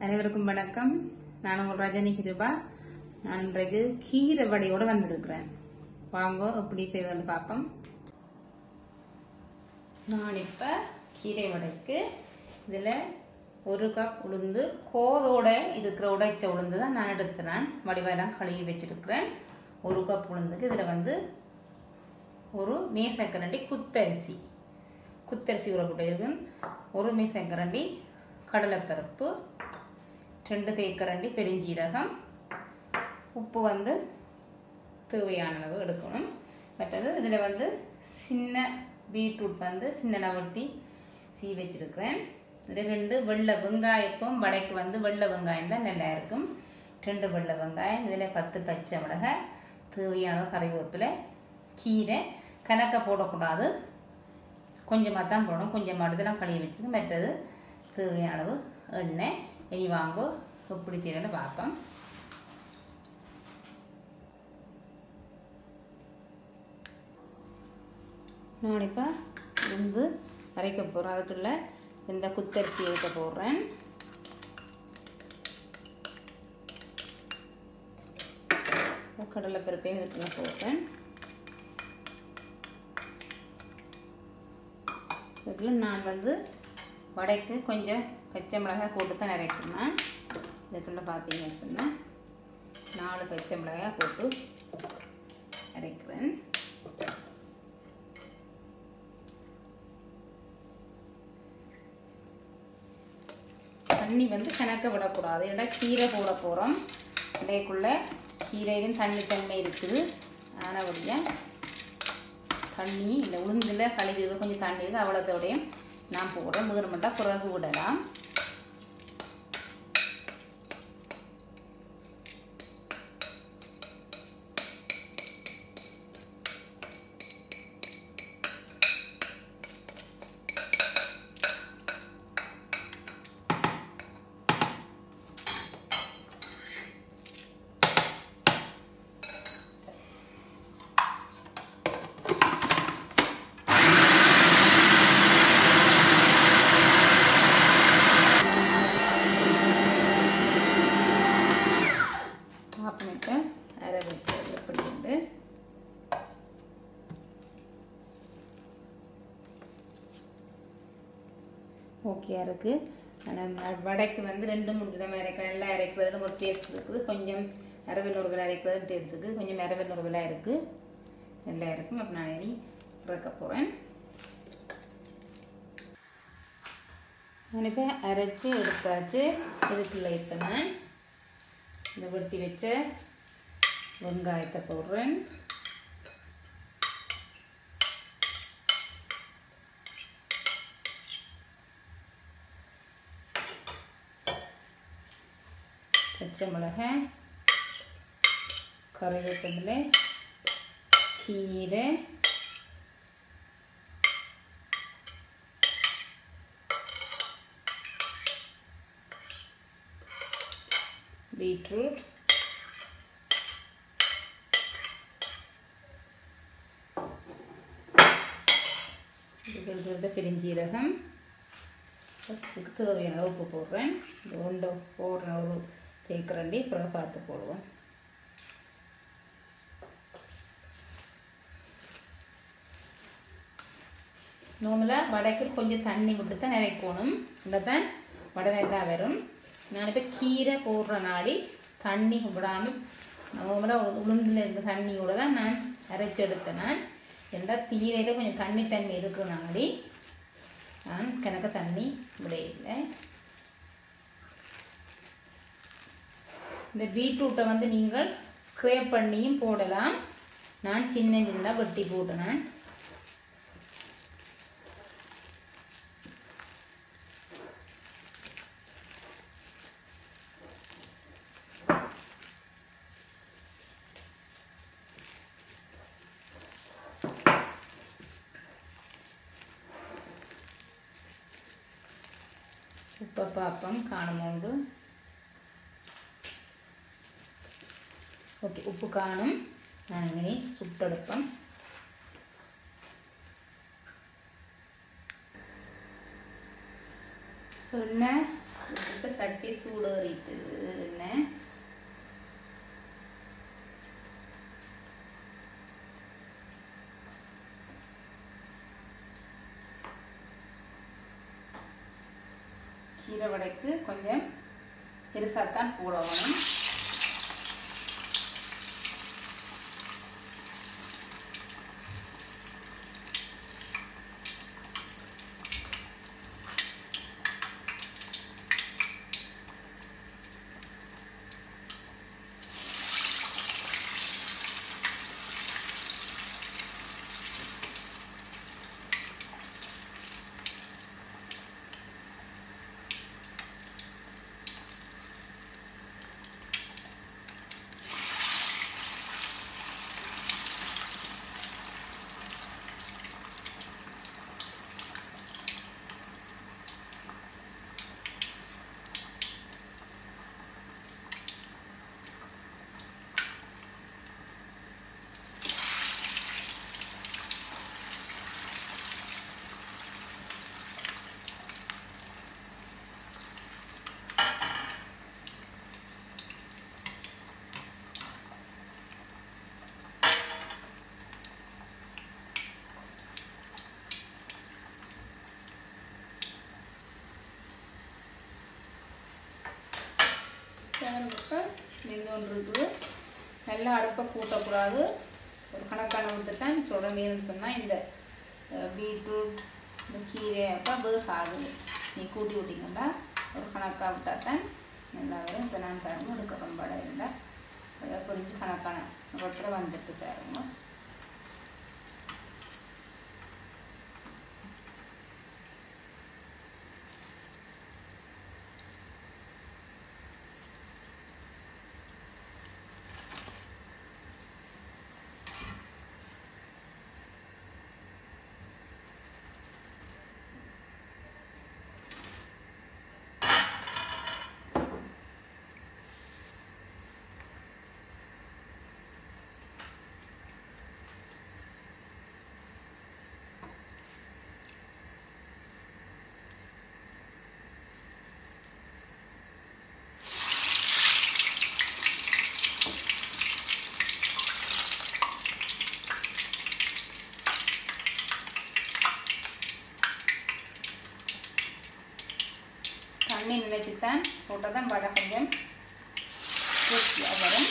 அனைவருக்கும் வணக்கம் நான் உங்கள் ரஜினி கிருபா நான் இன்றைக்கு கீரை வடையோட வந்திருக்கிறேன் வாங்க எப்படி செய்வதுன்னு பார்ப்போம் நான் இப்போ கீரை வடைக்கு இதில் ஒரு கப் உளுந்து கோதோட இருக்கிற உடைச்ச உளுந்து தான் நான் எடுத்துறேன் வடிவெல்லாம் கழுவி வச்சிருக்கிறேன் ஒரு கப் உளுந்துக்கு இதில் வந்து ஒரு மேசக்கரண்டி குத்தரிசி குத்தரிசி உரப்பட்டு இருக்கு ஒரு மேசக்கரண்டி கடலைப்பருப்பு ரெண்டு தேக்கரண்டி பெருஞ்சீரகம் உப்பு வந்து தேவையான அளவு எடுக்கணும் மற்றது இதில் வந்து சின்ன பீட்ரூட் வந்து சின்ன நவட்டி சீ வச்சிருக்கிறேன் இதில் ரெண்டு வெள்ளை வெங்காயப்பும் வடைக்கு வந்து வெள்ளை வெங்காயம் தான் நல்லா இருக்கும் ரெண்டு வெள்ளை வெங்காயம் இதில் பத்து பச்சை மிளகாய் தேவையான அளவு கறிவேப்பிலை கீரை கணக்க போடக்கூடாது கொஞ்சமாக தான் போடணும் கொஞ்சமாக இதெல்லாம் கழுவி வச்சுருக்கு மற்றது தேவையான அளவு எண்ணெய் இனி வாங்கோ எப்படி செய்யணும்னு பார்ப்போம் நான் இப்போ வந்து அரைக்க போகிறேன் அதுக்குள்ள இந்த குத்தரிசி எடுக்க போடுறேன் கடலை பருப்பையும் இதுக்குள்ள போடுறேன் இதுக்குள்ள நான் வந்து வடைக்கு கொஞ்சம் பச்சை மிளகாய் போட்டு தான் அரைக்கிறேன் இதுக்குள்ள பார்த்தீங்க சொன்னால் நாலு பச்சை மிளகாய் போட்டு அரைக்கிறேன் தண்ணி வந்து கணக்க விடக்கூடாது ஏன்னா கீரை போட போகிறோம் இடைக்குள்ள கீரையிலும் தண்ணி தன்மை இருக்குது ஆனபடியாக தண்ணி இந்த உளுந்தில் கழுவி கொஞ்சம் தண்ணி இருக்குது அவ்வளோத்தோடையும் நான் போடுறேன் முதல் மட்டும் பிறகு விடலாம் அப்புறமேட்டு அரை வைக்கிறது எப்படி உண்டு ஓகே இருக்குது ஆனால் வடைக்கு வந்து ரெண்டு மூணு விதமாக அரைக்கலாம் எல்லாம் அரைக்கிறதுல ஒரு டேஸ்ட் இருக்குது கொஞ்சம் அரவை நூறுகள் அரைக்கிறது டேஸ்ட் இருக்குது கொஞ்சம் அரவை நூறுகளாக இருக்குது எல்லாம் இருக்கும் அப்போ நான் இனி இறக்க போகிறேன் நான் இப்போ அரைச்சி எடுத்தாச்சு இதுக்குள்ள இப்போ நான் இந்த வெட்டி வச்ச வெங்காயத்தை போடுறேன் பச்சை மிளகாய் கறிவேப்பிலை கீரை பீட்ரூட் இதுக்கு பெருஞ்சீரகம் இதுக்கு தேவையான உப்பு போடுறேன் இது ஒன்று போடுற ஒரு தேக்கரண்டி பிறகு பார்த்து போடுவோம் நார்மலாக வடைக்கு கொஞ்சம் தண்ணி விட்டு தான் நினைக்கணும் இந்த தான் வடை நல்லா வரும் நான் இப்போ கீரை போடுற நாடி தண்ணி விடாமல் நார்மலாக உளுந்தில் இருந்த தண்ணியோட தான் நான் அரைச்சி எடுத்தேன் நான் எந்த தீரையில் கொஞ்சம் தண்ணி தன்மை இருக்கிற நாடி நான் கணக்க தண்ணி விடையில்லை இந்த பீட்ரூட்டை வந்து நீங்கள் ஸ்க்ரேப் பண்ணியும் போடலாம் நான் சின்ன சின்னதாக வெட்டி போட்டேன் ഉപ്പ പാപ്പം കാണുന്നുണ്ട് ഓക്കെ ഉപ്പ് കാണും ഞാനിങ്ങനെ ചുട്ടെടുപ്പം പിന്നെ இப்போ சட்டி சூடேறிட்டு என்ன கீரை வடைக்கு கொஞ்சம் பெருசாகத்தான் போடணும் இப்போ வெந்தோன்று இருக்குது நல்லா அடுப்பை கூட்டக்கூடாது ஒரு கணக்கான விட்டுத்தான் சுடமீன்னு சொன்னால் இந்த பீட்ரூட் இந்த கீரை அப்போ வேகாது நீ கூட்டி விட்டீங்கன்னா ஒரு கணக்காக விட்டால் தான் நல்லா வரும் இப்போ நான் பாருங்க எடுக்க ரொம்ப இருந்தால் அதை புரிஞ்சு கணக்கான ரொட்டில் வந்துட்டு சாருங்க தண்ணி நினைச்சுத்தான் போட்டால் தான் வடை கொஞ்சம் ருசியாக வரும்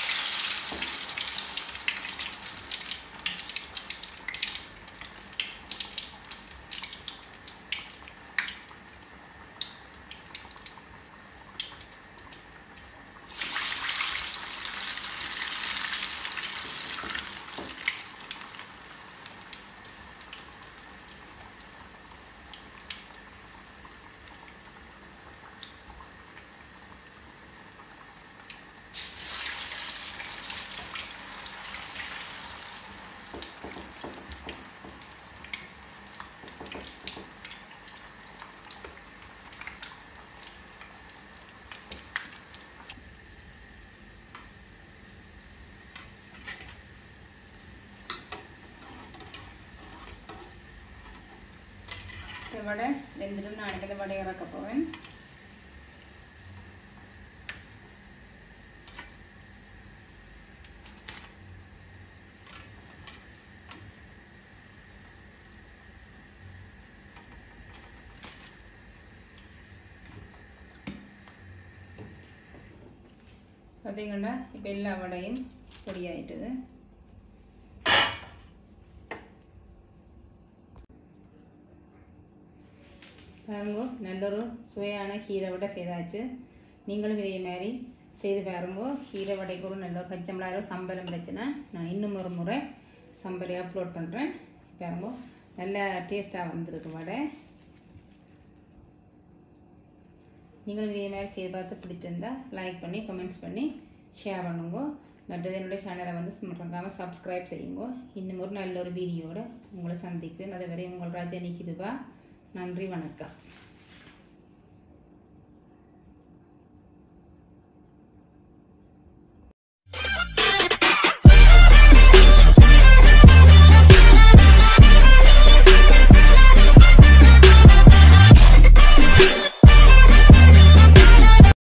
இந்த வடை வெந்துட்டு நான் இந்த வடை இறக்க போவேன் பார்த்தீங்கன்னா இப்போ எல்லா வடையும் பொடி ஆயிட்டுது பாருங்க நல்லொரு சுவையான கீரை வடை செய்தாச்சு நீங்களும் இதே மாதிரி செய்து பாருங்க கீரை வடைக்கு ஒரு நல்ல ஒரு பச்சை மிளகாய் சம்பளம் பிரச்சனை நான் இன்னும் ஒரு முறை சம்பளை அப்லோட் பண்ணுறேன் பாருங்க நல்ல டேஸ்ட்டாக வந்திருக்கு வடை நீங்களும் இதே மாதிரி செய்து பார்த்து பிடிச்சிருந்தா லைக் பண்ணி கமெண்ட்ஸ் பண்ணி ஷேர் பண்ணுங்க மற்றது என்னுடைய சேனலை வந்து மறக்காமல் சப்ஸ்கிரைப் செய்யுங்க இன்னும் ஒரு நல்ல ஒரு வீடியோட உங்களை சந்திக்கிறேன் அதுவரை உங்கள் ரஜினி கிருபா நன்றி வணக்கம்